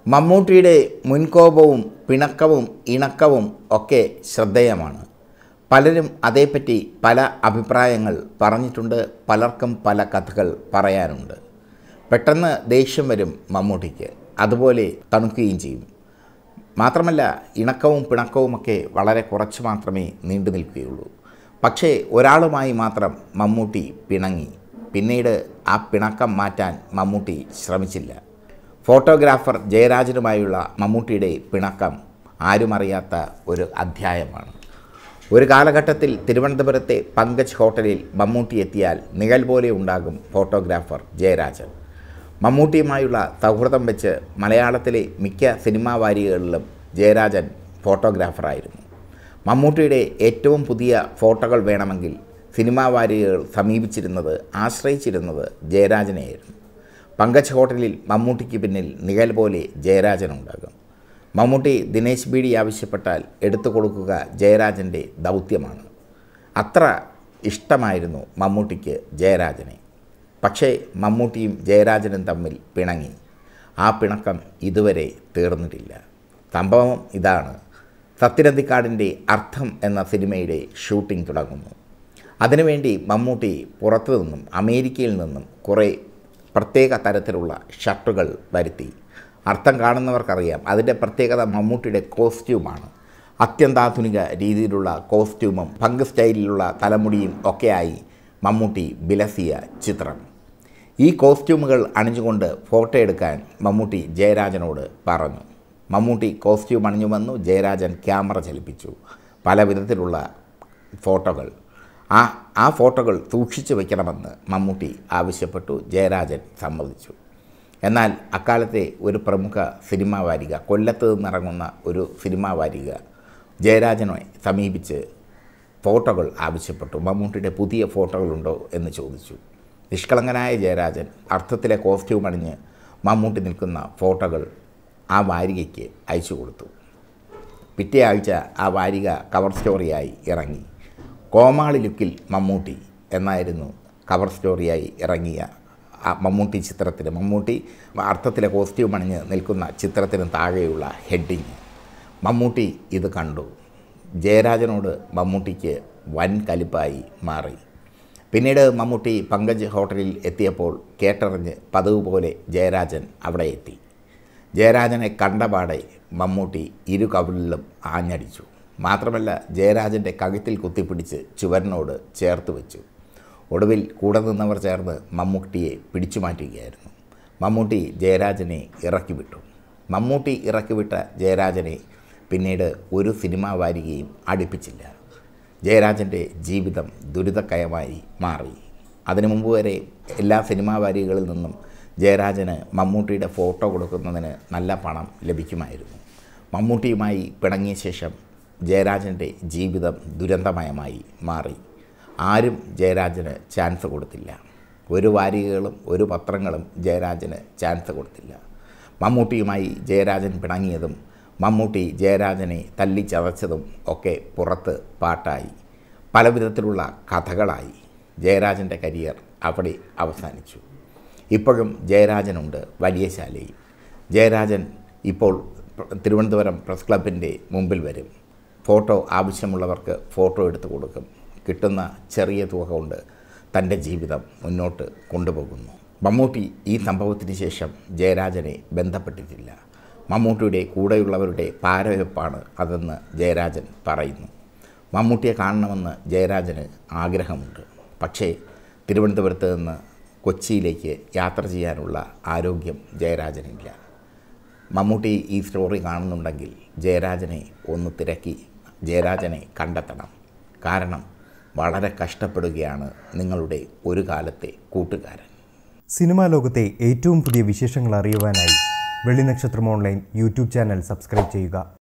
മമ്മൂട്ടിയുടെ മുൻകോപവും പിണക്കവും ഇണക്കവും ഒക്കെ ശ്രദ്ധേയമാണ് പലരും അതേപ്പറ്റി പല അഭിപ്രായങ്ങൾ പറഞ്ഞിട്ടുണ്ട് പലർക്കും പല കഥകൾ പറയാനുണ്ട് പെട്ടെന്ന് ദേഷ്യം വരും മമ്മൂട്ടിക്ക് അതുപോലെ തണുക്കുകയും ചെയ്യും മാത്രമല്ല ഇണക്കവും പിണക്കവുമൊക്കെ വളരെ കുറച്ച് മാത്രമേ നീണ്ടു നിൽക്കുകയുള്ളൂ പക്ഷേ ഒരാളുമായി മാത്രം മമ്മൂട്ടി പിണങ്ങി പിന്നീട് ആ പിണക്കം മാറ്റാൻ മമ്മൂട്ടി ശ്രമിച്ചില്ല ഫോട്ടോഗ്രാഫർ ജയരാജനുമായുള്ള മമ്മൂട്ടിയുടെ പിണക്കം ആരും അറിയാത്ത ഒരു അധ്യായമാണ് ഒരു കാലഘട്ടത്തിൽ തിരുവനന്തപുരത്തെ പങ്കജ് ഹോട്ടലിൽ മമ്മൂട്ടി എത്തിയാൽ നിഴൽ പോലെ ഉണ്ടാകും ഫോട്ടോഗ്രാഫർ ജയരാജൻ മമ്മൂട്ടിയുമായുള്ള സൗഹൃദം വെച്ച് മലയാളത്തിലെ മിക്ക സിനിമാ വാരികകളിലും ജയരാജൻ ഫോട്ടോഗ്രാഫറായിരുന്നു മമ്മൂട്ടിയുടെ ഏറ്റവും പുതിയ ഫോട്ടോകൾ വേണമെങ്കിൽ സിനിമാ വാരികകൾ സമീപിച്ചിരുന്നത് ആശ്രയിച്ചിരുന്നത് ജയരാജനെയായിരുന്നു പങ്കജ് ഹോട്ടലിൽ മമ്മൂട്ടിക്ക് പിന്നിൽ നിഴൽ പോലെ ജയരാജനുണ്ടാകും മമ്മൂട്ടി ദിനേശ് ബീഡി ആവശ്യപ്പെട്ടാൽ എടുത്തു കൊടുക്കുക ജയരാജൻ്റെ ദൗത്യമാണ് അത്ര ഇഷ്ടമായിരുന്നു മമ്മൂട്ടിക്ക് ജയരാജനെ പക്ഷേ മമ്മൂട്ടിയും ജയരാജനും തമ്മിൽ പിണങ്ങി ആ പിണക്കം ഇതുവരെ തീർന്നിട്ടില്ല സംഭവം ഇതാണ് സത്യനന്ദിക്കാടിൻ്റെ അർത്ഥം എന്ന സിനിമയുടെ ഷൂട്ടിംഗ് തുടങ്ങുന്നു അതിനുവേണ്ടി മമ്മൂട്ടി പുറത്തു നിന്നും അമേരിക്കയിൽ നിന്നും കുറേ പ്രത്യേക തരത്തിലുള്ള ഷർട്ടുകൾ വരുത്തി അർത്ഥം കാണുന്നവർക്കറിയാം അതിൻ്റെ പ്രത്യേകത മമ്മൂട്ടിയുടെ കോസ്റ്റ്യൂമാണ് അത്യന്താധുനിക രീതിയിലുള്ള കോസ്റ്റ്യൂമും പങ്ക് സ്റ്റൈലിലുള്ള തലമുടിയും ഒക്കെയായി മമ്മൂട്ടി വിലസിയ ചിത്രം ഈ കോസ്റ്റ്യൂമുകൾ അണിഞ്ഞുകൊണ്ട് ഫോട്ടോ എടുക്കാൻ മമ്മൂട്ടി ജയരാജനോട് പറഞ്ഞു മമ്മൂട്ടി കോസ്റ്റ്യൂം അണിഞ്ഞു വന്നു ജയരാജൻ ക്യാമറ ചലിപ്പിച്ചു പല വിധത്തിലുള്ള ഫോട്ടോകൾ ആ ആ ഫോട്ടോകൾ സൂക്ഷിച്ചു വയ്ക്കണമെന്ന് മമ്മൂട്ടി ആവശ്യപ്പെട്ടു ജയരാജൻ സമ്മതിച്ചു എന്നാൽ അക്കാലത്തെ ഒരു പ്രമുഖ സിനിമാ വാരിക കൊല്ലത്ത് നിന്നിറങ്ങുന്ന ഒരു സിനിമാ വാരിക ജയരാജനെ സമീപിച്ച് ഫോട്ടോകൾ ആവശ്യപ്പെട്ടു മമ്മൂട്ടിയുടെ പുതിയ ഫോട്ടോകളുണ്ടോ എന്ന് ചോദിച്ചു നിഷ്കളങ്കനായ ജയരാജൻ അർത്ഥത്തിലെ കോസ്റ്റ്യൂം അണിഞ്ഞ് മമ്മൂട്ടി നിൽക്കുന്ന ഫോട്ടോകൾ ആ വാരികയ്ക്ക് അയച്ചു കൊടുത്തു പിറ്റേ ആഴ്ച ആ വാരിക കവർ സ്റ്റോറിയായി ഇറങ്ങി കോമാളി ലുക്കിൽ മമ്മൂട്ടി എന്നായിരുന്നു കവർ സ്റ്റോറിയായി ഇറങ്ങിയ ആ മമ്മൂട്ടി ചിത്രത്തിന് മമ്മൂട്ടി അർത്ഥത്തിലെ കോസ്റ്റ്യൂം അണിഞ്ഞ് നിൽക്കുന്ന ചിത്രത്തിന് താഴെയുള്ള ഹെഡിങ് മമ്മൂട്ടി ഇത് കണ്ടു ജയരാജനോട് മമ്മൂട്ടിക്ക് വൻ കലിപ്പായി മാറി പിന്നീട് മമ്മൂട്ടി പങ്കജ് ഹോട്ടലിൽ എത്തിയപ്പോൾ കേട്ടറിഞ്ഞ് പതിവ് പോലെ ജയരാജൻ അവിടെ എത്തി ജയരാജനെ കണ്ടപാടെ മമ്മൂട്ടി ഇരു കവിളിലും ആഞ്ഞടിച്ചു മാത്രമല്ല ജയരാജൻ്റെ കഴുത്തിൽ കുത്തിപ്പിടിച്ച് ചുവരിനോട് ചേർത്ത് വെച്ചു ഒടുവിൽ കൂടെ നിന്നവർ ചേർന്ന് മമ്മൂട്ടിയെ പിടിച്ചു മാറ്റുകയായിരുന്നു മമ്മൂട്ടി ജയരാജനെ ഇറക്കി വിട്ടു മമ്മൂട്ടി ഇറക്കിവിട്ട ജയരാജനെ പിന്നീട് ഒരു സിനിമാ വാരികയും അടുപ്പിച്ചില്ല ജയരാജൻ്റെ ജീവിതം ദുരിതക്കയമായി മാറി അതിനു മുമ്പ് വരെ എല്ലാ സിനിമാ വാരികകളിൽ നിന്നും ജയരാജന് മമ്മൂട്ടിയുടെ ഫോട്ടോ കൊടുക്കുന്നതിന് നല്ല പണം ലഭിക്കുമായിരുന്നു മമ്മൂട്ടിയുമായി പിണങ്ങിയ ശേഷം ജയരാജൻ്റെ ജീവിതം ദുരന്തമയമായി മാറി ആരും ജയരാജന് ചാൻസ് കൊടുത്തില്ല ഒരു വാരികകളും ഒരു പത്രങ്ങളും ജയരാജന് ചാൻസ് കൊടുത്തില്ല മമ്മൂട്ടിയുമായി ജയരാജൻ പിണങ്ങിയതും മമ്മൂട്ടി ജയരാജനെ തല്ലിച്ചതച്ചതും ഒക്കെ പുറത്ത് പാട്ടായി പല വിധത്തിലുള്ള കഥകളായി ജയരാജൻ്റെ കരിയർ അവിടെ അവസാനിച്ചു ഇപ്പോഴും ജയരാജനുണ്ട് വലിയ ശാലയിൽ ജയരാജൻ ഇപ്പോൾ തിരുവനന്തപുരം പ്രസ് ക്ലബിൻ്റെ മുമ്പിൽ വരും ഫോട്ടോ ആവശ്യമുള്ളവർക്ക് ഫോട്ടോ എടുത്തു കൊടുക്കും കിട്ടുന്ന ചെറിയ തുക കൊണ്ട് തൻ്റെ ജീവിതം മുന്നോട്ട് കൊണ്ടുപോകുന്നു മമ്മൂട്ടി ഈ സംഭവത്തിന് ശേഷം ജയരാജനെ ബന്ധപ്പെട്ടിട്ടില്ല മമ്മൂട്ടിയുടെ കൂടെയുള്ളവരുടെ പാരവെപ്പാണ് അതെന്ന് ജയരാജൻ പറയുന്നു മമ്മൂട്ടിയെ കാണണമെന്ന് ജയരാജന് ആഗ്രഹമുണ്ട് പക്ഷേ തിരുവനന്തപുരത്ത് നിന്ന് കൊച്ചിയിലേക്ക് യാത്ര ചെയ്യാനുള്ള ആരോഗ്യം ജയരാജനില്ല മമ്മൂട്ടി ഈ സ്റ്റോറി കാണുന്നുണ്ടെങ്കിൽ ജയരാജനെ ഒന്ന് തിരക്കി ജയരാജനെ കണ്ടെത്തണം കാരണം വളരെ കഷ്ടപ്പെടുകയാണ് നിങ്ങളുടെ ഒരു കാലത്തെ കൂട്ടുകാരൻ സിനിമാ ലോകത്തെ ഏറ്റവും പുതിയ വിശേഷങ്ങൾ അറിയുവാനായി Vellinakshatram online YouTube channel subscribe ചെയ്യുക